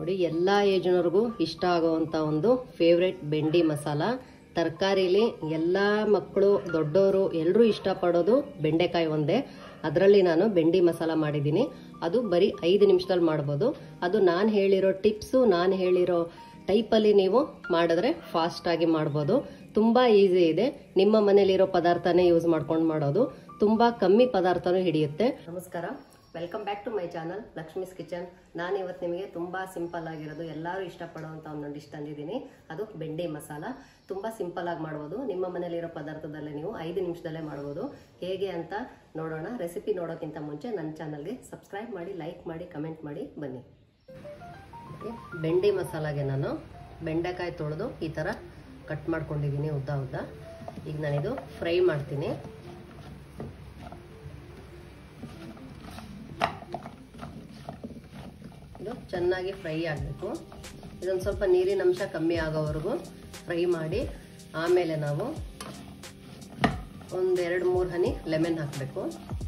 ನೋಡಿ ಎಲ್ಲ ಏಜ್ನವ್ರಿಗೂ ಇಷ್ಟ ಆಗುವಂಥ ಒಂದು ಫೇವ್ರೆಟ್ ಬೆಂಡಿ ಮಸಾಲ ತರಕಾರಿಲಿ ಎಲ್ಲ ಮಕ್ಕಳು ದೊಡ್ಡವರು ಎಲ್ಲರೂ ಇಷ್ಟಪಡೋದು ಬೆಂಡೆಕಾಯಿ ಒಂದೇ ಅದರಲ್ಲಿ ನಾನು ಬೆಂಡಿ ಮಸಾಲ ಮಾಡಿದ್ದೀನಿ ಅದು ಬರೀ ಐದು ನಿಮಿಷದಲ್ಲಿ ಮಾಡ್ಬೋದು ಅದು ನಾನು ಹೇಳಿರೋ ಟಿಪ್ಸು ನಾನು ಹೇಳಿರೋ ಟೈಪಲ್ಲಿ ನೀವು ಮಾಡಿದ್ರೆ ಫಾಸ್ಟಾಗಿ ಮಾಡ್ಬೋದು ತುಂಬ ಈಸಿ ಇದೆ ನಿಮ್ಮ ಮನೇಲಿರೋ ಪದಾರ್ಥನೇ ಯೂಸ್ ಮಾಡ್ಕೊಂಡು ಮಾಡೋದು ತುಂಬ ಕಮ್ಮಿ ಪದಾರ್ಥನೂ ಹಿಡಿಯುತ್ತೆ ನಮಸ್ಕಾರ welcome back to my channel Lakshmi's kitchen ನಾನು ಇವತ್ತು ನಿಮಗೆ ತುಂಬ ಸಿಂಪಲ್ ಆಗಿರೋದು ಎಲ್ಲರೂ ಇಷ್ಟಪಡುವಂಥ ಒಂದು ಡಿಶ್ ತಂದಿದ್ದೀನಿ ಅದು ಬೆಂಡಿ ಮಸಾಲ ತುಂಬ ಸಿಂಪಲ್ ಆಗಿ ಮಾಡ್ಬೋದು ನಿಮ್ಮ ಮನೇಲಿರೋ ಪದಾರ್ಥದಲ್ಲೇ ನೀವು ಐದು ನಿಮಿಷದಲ್ಲೇ ಮಾಡ್ಬೋದು ಹೇಗೆ ಅಂತ ನೋಡೋಣ ರೆಸಿಪಿ ನೋಡೋಕ್ಕಿಂತ ಮುಂಚೆ ನನ್ನ ಚಾನಲ್ಗೆ ಸಬ್ಸ್ಕ್ರೈಬ್ ಮಾಡಿ ಲೈಕ್ ಮಾಡಿ ಕಮೆಂಟ್ ಮಾಡಿ ಬನ್ನಿ ಓಕೆ, ಬೆಂಡಿ ಮಸಾಲಾಗೆ ನಾನು ಬೆಂಡೆಕಾಯಿ ತೊಳೆದು ಈ ಥರ ಕಟ್ ಮಾಡ್ಕೊಂಡಿದ್ದೀನಿ ಉದ್ದ ಉದ್ದ ಈಗ ನಾನಿದು ಫ್ರೈ ಮಾಡ್ತೀನಿ ಇದು ಚೆನ್ನಾಗಿ ಫ್ರೈ ಆಗಬೇಕು ಇದೊಂದು ಸ್ವಲ್ಪ ನೀರಿನ ಅಂಶ ಕಮ್ಮಿ ಆಗೋವರೆಗೂ ಫ್ರೈ ಮಾಡಿ ಆಮೇಲೆ ನಾವು ಒಂದೆರಡು ಮೂರು ಹನಿ ಲೆಮನ್ ಹಾಕಬೇಕು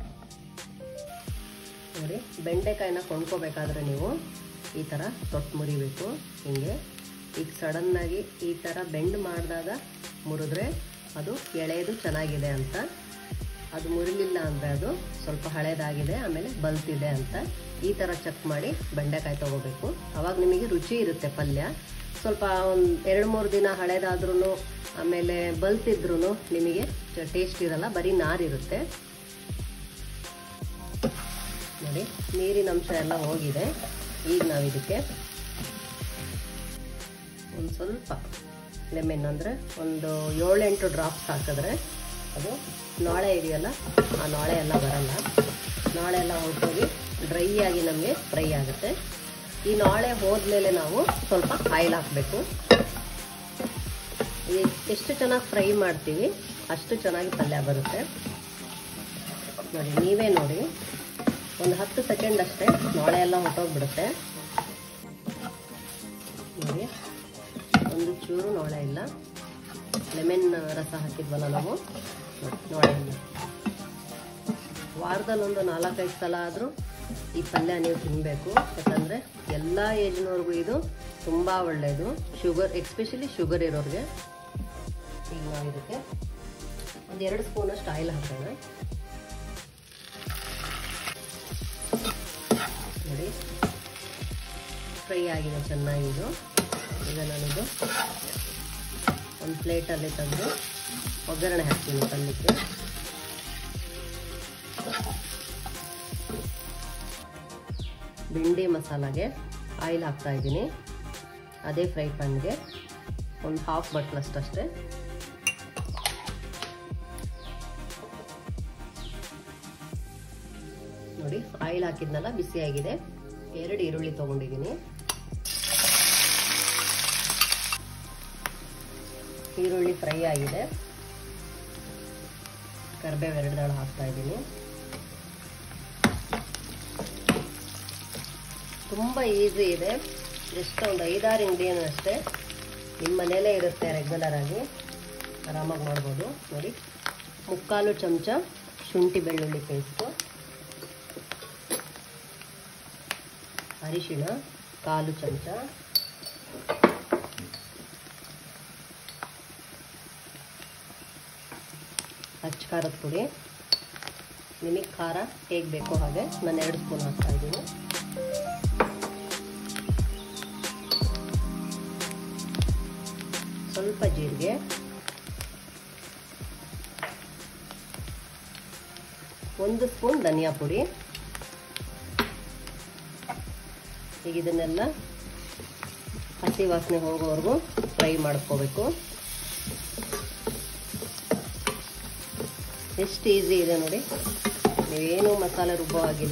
ನೋಡಿ ಬೆಂಡೆಕಾಯಿನ ಕೊಂಡ್ಕೋಬೇಕಾದ್ರೆ ನೀವು ಈ ಥರ ತೊಟ್ಟು ಮುರಿಬೇಕು ಹಿಂಗೆ ಈಗ ಸಡನ್ನಾಗಿ ಈ ಥರ ಬೆಂಡ್ ಮಾಡಿದಾಗ ಮುರಿದ್ರೆ ಅದು ಎಳೆದು ಚೆನ್ನಾಗಿದೆ ಅಂತ ಅದು ಮುರಿಲಿಲ್ಲ ಅಂದರೆ ಅದು ಸ್ವಲ್ಪ ಹಳೇದಾಗಿದೆ ಆಮೇಲೆ ಬಲ್ತಿದೆ ಅಂತ ಈ ಥರ ಚೆಕ್ ಮಾಡಿ ಬೆಂಡೆಕಾಯಿ ತೊಗೋಬೇಕು ಅವಾಗ ನಿಮಗೆ ರುಚಿ ಇರುತ್ತೆ ಪಲ್ಯ ಸ್ವಲ್ಪ ಒಂದು ಎರಡು ಮೂರು ದಿನ ಹಳೇದಾದ್ರೂ ಆಮೇಲೆ ಬಲ್ತಿದ್ರೂ ನಿಮಗೆ ಟೇಸ್ಟ್ ಇರಲ್ಲ ಬರೀ ನಾರಿರುತ್ತೆ ನೋಡಿ ನೀರಿನ ಅಂಶ ಎಲ್ಲ ಹೋಗಿದೆ ಈಗ ನಾವು ಇದಕ್ಕೆ ಒಂದು ಸ್ವಲ್ಪ ಲೆಮನ್ ಅಂದರೆ ಒಂದು ಏಳೆಂಟು ಡ್ರಾಪ್ಸ್ ಹಾಕಿದ್ರೆ ಅದು ನಾಳೆ ಇದೆಯಲ್ಲ ಆ ನಾಳೆ ಎಲ್ಲ ಬರಲ್ಲ ನಾಳೆ ಎಲ್ಲ ಹೊರಟೋಗಿ ಡ್ರೈ ಆಗಿ ನಮಗೆ ಫ್ರೈ ಆಗುತ್ತೆ ಈ ನಾಳೆ ಹೋದ್ಮೇಲೆ ನಾವು ಸ್ವಲ್ಪ ಆಯಿಲ್ ಹಾಕಬೇಕು ಎಷ್ಟು ಚೆನ್ನಾಗಿ ಫ್ರೈ ಮಾಡ್ತೀವಿ ಅಷ್ಟು ಚೆನ್ನಾಗಿ ಪಲ್ಯ ಬರುತ್ತೆ ನೋಡಿ ನೀವೇ ನೋಡಿ ಒಂದು ಹತ್ತು ಸೆಕೆಂಡ್ ಅಷ್ಟೇ ನಾಳೆ ಎಲ್ಲ ಹೊಟ್ಟೋಗ್ಬಿಡುತ್ತೆ ನೋಡಿ ಒಂದು ಚೂರು ನೋಳೆ ಇಲ್ಲ ಲೆಮನ್ ರಸ ಹಾಕಿದ್ವಲ್ಲ ನಾವು ನೋಳೆ ಇಲ್ಲ ವಾರದಲ್ಲಿ ಒಂದು ನಾಲ್ಕೈದು ಸಲ ಆದರೂ ಈ ಪಲ್ಯ ನೀವು ತಿನ್ನಬೇಕು ಯಾಕಂದರೆ ಎಲ್ಲ ಏಜ್ನವ್ರಿಗೂ ಇದು ತುಂಬ ಒಳ್ಳೆಯದು ಶುಗರ್ ಎಕ್ಸ್ಪೆಷಲಿ ಶುಗರ್ ಇರೋರಿಗೆ ಈಗ ನಾವು ಇದಕ್ಕೆ ಒಂದು ಎರಡು ಸ್ಪೂನಷ್ಟು ಆಯಿಲ್ ಹಾಕೋಣ ನೋಡಿ ಫ್ರೈ ಆಗಿದೆ ಚೆನ್ನಾಗಿದು ಈಗ ನಾನಿದು ಒಂದು ಪ್ಲೇಟಲ್ಲಿ ತಂದು ಒಗ್ಗರಣೆ ಹಾಕ್ತೀನಿ ಪಲ್ಯಕ್ಕೆ ಬೆಂಡಿ ಮಸಾಲಾಗೆ ಆಯಿಲ್ ಹಾಕ್ತಾ ಇದ್ದೀನಿ ಅದೇ ಫ್ರೈ ಪ್ಯಾನ್ಗೆ ಒಂದು ಹಾಫ್ ಬಟ್ಲಷ್ಟಷ್ಟೇ ನೋಡಿ ಆಯಿಲ್ ಹಾಕಿದ್ನಲ್ಲ ಬಿಸಿಯಾಗಿದೆ ಎರಡು ಈರುಳ್ಳಿ ತೊಗೊಂಡಿದ್ದೀನಿ ಈರುಳ್ಳಿ ಫ್ರೈ ಆಗಿದೆ ಕರಿಬೇವು ಎರಡು ದಳ ಹಾಕ್ತಾ ಇದ್ದೀನಿ ತುಂಬ ಈಸಿ ಇದೆ ಜಸ್ಟ್ ಒಂದು ಐದಾರು ಇಂಗ್ರೀಡಿಯನ್ ಅಷ್ಟೇ ನಿಮ್ಮ ಮನೇಲೇ ಇರುತ್ತೆ ರೆಗ್ಯುಲರ್ ಆಗಿ ಆರಾಮಾಗಿ ಮಾಡ್ಬೋದು ನೋಡಿ ಮುಕ್ಕಾಲು ಚಮಚ ಶುಂಠಿ ಬೆಳ್ಳುಳ್ಳಿ ಪೇಸ್ಟು ಅರಿಶಿಣ ಕಾಲು ಚಮಚ ಹಚ್ಚ ಖಾರದ ಪುಡಿ ನಿಮಗೆ ಖಾರ ಹೇಗೆ ಬೇಕೋ ಹಾಗೆ ನಾನು ಎರಡು ಸ್ಪೂನ್ ಹಾಕ್ತಾ ಇದ್ದೀನಿ ಸ್ವಲ್ಪ ಜೀರಿಗೆ ಒಂದು ಸ್ಪೂನ್ ಧನಿಯಾ ಪುಡಿ ಈಗ ಇದನ್ನೆಲ್ಲ ಹಸಿ ವಾಸನೆ ಹೋಗೋವರೆಗೂ ಫ್ರೈ ಮಾಡ್ಕೋಬೇಕು ಎಷ್ಟು ಈಸಿ ಇದೆ ನೋಡಿ ನೀವೇನು ಮಸಾಲೆ ರುಬ್ಬೋ ಆಗಿಲ್ಲ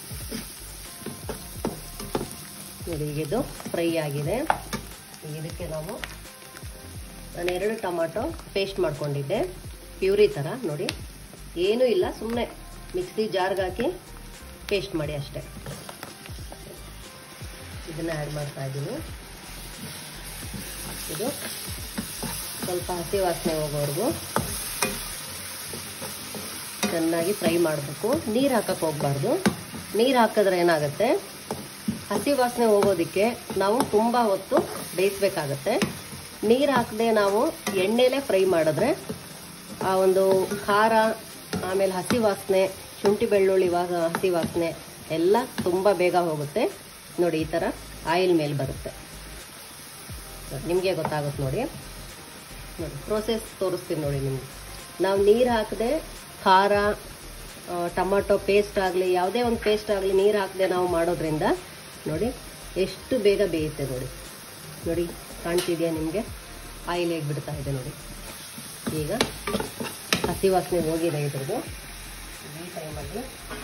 ನೋಡಿ ಈಗ ಇದು ಫ್ರೈ ಆಗಿದೆ ಈಗ ಇದಕ್ಕೆ ನಾವು ನಾನು ಎರಡು ಟೊಮಾಟೊ ಪೇಸ್ಟ್ ಮಾಡ್ಕೊಂಡಿದ್ದೆ ಪ್ಯೂರಿ ಥರ ನೋಡಿ ಏನೂ ಇಲ್ಲ ಸುಮ್ಮನೆ ಮಿಕ್ಸಿ ಜಾರ್ಗೆ ಹಾಕಿ ಪೇಸ್ಟ್ ಮಾಡಿ ಅಷ್ಟೇ ಇದನ್ನ ಆ್ಯಡ್ ಮಾಡ್ತಾ ಇದ್ದೀನಿ ಇದು ಸ್ವಲ್ಪ ಹಸಿ ವಾಸನೆ ಹೋಗೋವರೆಗೂ ಚೆನ್ನಾಗಿ ಫ್ರೈ ಮಾಡಬೇಕು ನೀರು ಹಾಕಕ್ಕೆ ಹೋಗ್ಬಾರ್ದು ನೀರು ಹಾಕಿದ್ರೆ ಏನಾಗುತ್ತೆ ಹಸಿ ವಾಸನೆ ಹೋಗೋದಕ್ಕೆ ನಾವು ತುಂಬ ಹೊತ್ತು ಬೇಯಿಸ್ಬೇಕಾಗತ್ತೆ ನೀರು ಹಾಕದೆ ನಾವು ಎಣ್ಣೆಲೆ ಫ್ರೈ ಮಾಡಿದ್ರೆ ಆ ಒಂದು ಖಾರ ಆಮೇಲೆ ಹಸಿ ವಾಸನೆ ಶುಂಠಿ ಬೆಳ್ಳುಳ್ಳಿ ವಾ ಹಸಿ ವಾಸನೆ ಎಲ್ಲ ತುಂಬ ಬೇಗ ಹೋಗುತ್ತೆ ನೋಡಿ ಈ ಥರ ಆಯಿಲ್ ಮೇಲೆ ಬರುತ್ತೆ ನಿಮಗೆ ಗೊತ್ತಾಗುತ್ತೆ ನೋಡಿ ನೋಡಿ ಪ್ರೋಸೆಸ್ ತೋರಿಸ್ತೀನಿ ನೋಡಿ ನಿಮಗೆ ನಾವು ನೀರು ಹಾಕದೆ ಖಾರ ಆ, ಟೊಮಾಟೊ ಪೇಸ್ಟ್ ಆಗಲಿ ಯಾವುದೇ ಒಂದು ಪೇಸ್ಟ್ ಆಗಲಿ ನೀರು ಹಾಕದೆ ನಾವು ಮಾಡೋದ್ರಿಂದ ನೋಡಿ ಎಷ್ಟು ಬೇಗ ಬೇಯುತ್ತೆ ನೋಡಿ ನೋಡಿ ಕಾಣ್ತಿದೆಯಾ ನಿಮಗೆ ಆಯಿಲ್ ಹೇಗೆ ಬಿಡ್ತಾ ಇದೆ ನೋಡಿ ಈಗ ಹಸಿ ವಾಸನೆ ಹೋಗಿದೆ ಇದ್ರದ್ದು ಈ ಟೈಮಲ್ಲಿ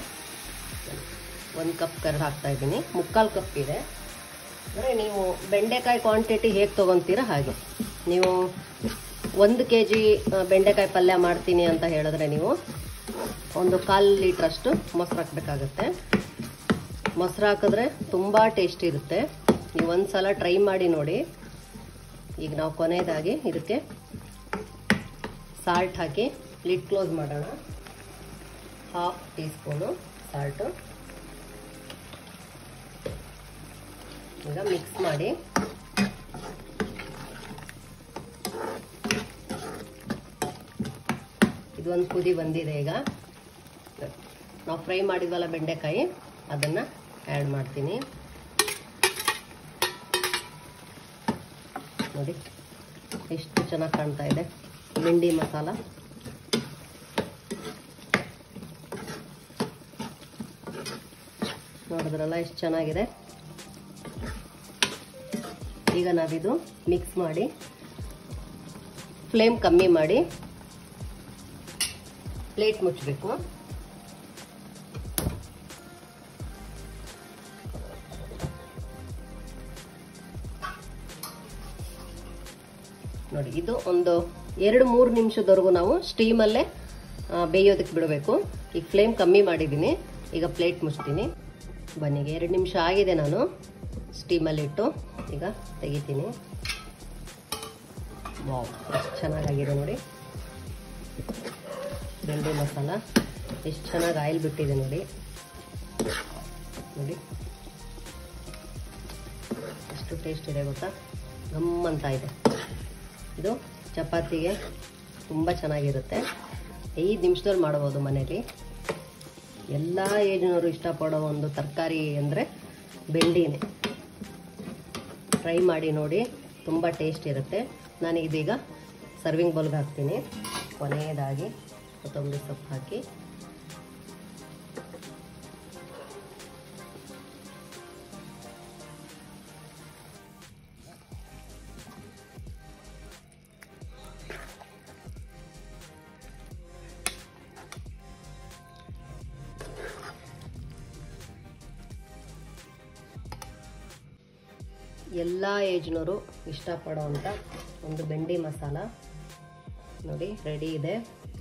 ಒಂದು ಕಪ್ ಕರ್ದು ಹಾಕ್ತಾ ಇದ್ದೀನಿ ಮುಕ್ಕಾಲು ಕಪ್ ಇದೆ ಅಂದರೆ ನೀವು ಬೆಂಡೆಕಾಯಿ ಕ್ವಾಂಟಿಟಿ ಹೇಗೆ ತೊಗೊತೀರ ಹಾಗೆ ನೀವು ಒಂದು ಕೆ ಜಿ ಬೆಂಡೆಕಾಯಿ ಪಲ್ಯ ಮಾಡ್ತೀನಿ ಅಂತ ಹೇಳಿದ್ರೆ ನೀವು ಒಂದು ಕಾಲು ಲೀಟ್ರಷ್ಟು ಮೊಸರು ಹಾಕಬೇಕಾಗತ್ತೆ ಮೊಸರು ಹಾಕಿದ್ರೆ ತುಂಬ ಟೇಸ್ಟ್ ಇರುತ್ತೆ ನೀವು ಒಂದು ಸಲ ಟ್ರೈ ಮಾಡಿ ನೋಡಿ ಈಗ ನಾವು ಕೊನೆಯದಾಗಿ ಇದಕ್ಕೆ ಸಾಲ್ಟ್ ಹಾಕಿ ಲಿಡ್ ಕ್ಲೋಸ್ ಮಾಡೋಣ ಹಾಫ್ ಟೀ ಸ್ಪೂನು ಸಾಲ್ಟು ಈಗ ಮಿಕ್ಸ್ ಮಾಡಿ ಇದು ಒಂದು ಕುದಿ ಬಂದಿದೆ ಈಗ ನಾವು ಫ್ರೈ ಮಾಡಿದ್ವಲ್ಲ ಬೆಂಡೆಕಾಯಿ ಅದನ್ನು ಆ್ಯಡ್ ಮಾಡ್ತೀನಿ ನೋಡಿ ಎಷ್ಟು ಚೆನ್ನಾಗಿ ಕಾಣ್ತಾ ಇದೆ ಭಿಂಡಿ ಮಸಾಲ ನೋಡಿದ್ರಲ್ಲ ಎಷ್ಟು ಚೆನ್ನಾಗಿದೆ ಈಗ ನಾವಿದು ಮಿಕ್ಸ್ ಮಾಡಿ ಫ್ಲೇಮ್ ಕಮ್ಮಿ ಮಾಡಿ ಪ್ಲೇಟ್ ಮುಚ್ಚಬೇಕು ನೋಡಿ ಇದು ಒಂದು ಎರಡು ಮೂರು ನಿಮಿಷದವರೆಗೂ ನಾವು ಸ್ಟೀಮಲ್ಲೇ ಬೇಯೋದಕ್ಕೆ ಬಿಡಬೇಕು ಈಗ ಫ್ಲೇಮ್ ಕಮ್ಮಿ ಮಾಡಿದ್ದೀನಿ ಈಗ ಪ್ಲೇಟ್ ಮುಚ್ತೀನಿ ಬನ್ನಿ ಈಗ ಎರಡು ನಿಮಿಷ ಆಗಿದೆ ನಾನು ಸ್ಟೀಮಲ್ಲಿಟ್ಟು ಈಗ ತೆಗಿತೀನಿ ವಾವ್ ಎಷ್ಟು ಚೆನ್ನಾಗಾಗಿದೆ ನೋಡಿ ಬೆಂಡೆ ಮಸಾಲ ಎಷ್ಟು ಚೆನ್ನಾಗಿ ಆಯಿಲ್ ಬಿಟ್ಟಿದೆ ನೋಡಿ ನೋಡಿ ಎಷ್ಟು ಟೇಸ್ಟ್ ಇದೆ ಗೊತ್ತಾ ಗಮ್ಮಂತ ಇದೆ ಇದು ಚಪಾತಿಗೆ ತುಂಬ ಚೆನ್ನಾಗಿರುತ್ತೆ ಐದು ನಿಮಿಷದಲ್ಲಿ ಮಾಡ್ಬೋದು ಮನೇಲಿ ಎಲ್ಲ ಏಜಿನವರು ಇಷ್ಟಪಡೋ ಒಂದು ತರಕಾರಿ ಅಂದರೆ ಬೆಂಡಿನೇ ಟ್ರೈ ಮಾಡಿ ನೋಡಿ ತುಂಬ ಟೇಸ್ಟ್ ಇರುತ್ತೆ ನಾನು ಇದೀಗ ಸರ್ವಿಂಗ್ ಬೌಲ್ಗೆ ಹಾಕ್ತೀನಿ ಕೊನೆಯದಾಗಿ ಕೊತ್ತಂಬರಿ ಸೊಪ್ಪು ಹಾಕಿ ಎಲ್ಲ ಏಜ್ನವರು ಇಷ್ಟಪಡೋವಂಥ ಒಂದು ಬೆಂಡಿ ಮಸಾಲ ನೋಡಿ ರೆಡಿ ಇದೆ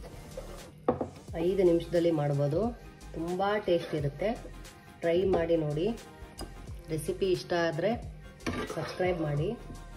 ಐದು ನಿಮಿಷದಲ್ಲಿ ಮಾಡ್ಬೋದು ತುಂಬ ಟೇಸ್ಟ್ ಇರುತ್ತೆ ಟ್ರೈ ಮಾಡಿ ನೋಡಿ ರೆಸಿಪಿ ಇಷ್ಟ ಆದರೆ ಸಬ್ಸ್ಕ್ರೈಬ್ ಮಾಡಿ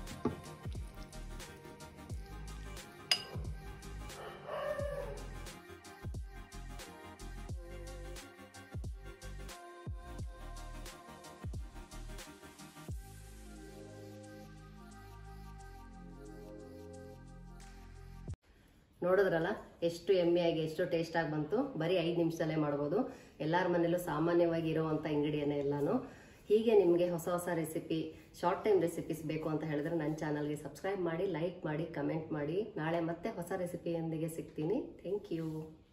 ನೋಡಿದ್ರಲ್ಲ ಎಷ್ಟು ಎಮ್ಮೆಯಾಗಿ ಎಷ್ಟು ಟೇಸ್ಟಾಗಿ ಬಂತು ಬರೀ ಐದು ನಿಮಿಷದಲ್ಲೇ ಮಾಡ್ಬೋದು ಎಲ್ಲರ ಮನೇಲೂ ಸಾಮಾನ್ಯವಾಗಿ ಇರುವಂಥ ಇಂಗ್ರೀಡಿಯನ್ನೇ ಎಲ್ಲಾನು ಹೀಗೆ ನಿಮಗೆ ಹೊಸ ಹೊಸ ರೆಸಿಪಿ ಶಾರ್ಟ್ ಟೈಮ್ ರೆಸಿಪೀಸ್ ಬೇಕು ಅಂತ ಹೇಳಿದ್ರೆ ನನ್ನ ಚಾನಲ್ಗೆ ಸಬ್ಸ್ಕ್ರೈಬ್ ಮಾಡಿ ಲೈಕ್ ಮಾಡಿ ಕಮೆಂಟ್ ಮಾಡಿ ನಾಳೆ ಮತ್ತೆ ಹೊಸ ರೆಸಿಪಿಯೊಂದಿಗೆ ಸಿಗ್ತೀನಿ ಥ್ಯಾಂಕ್ ಯು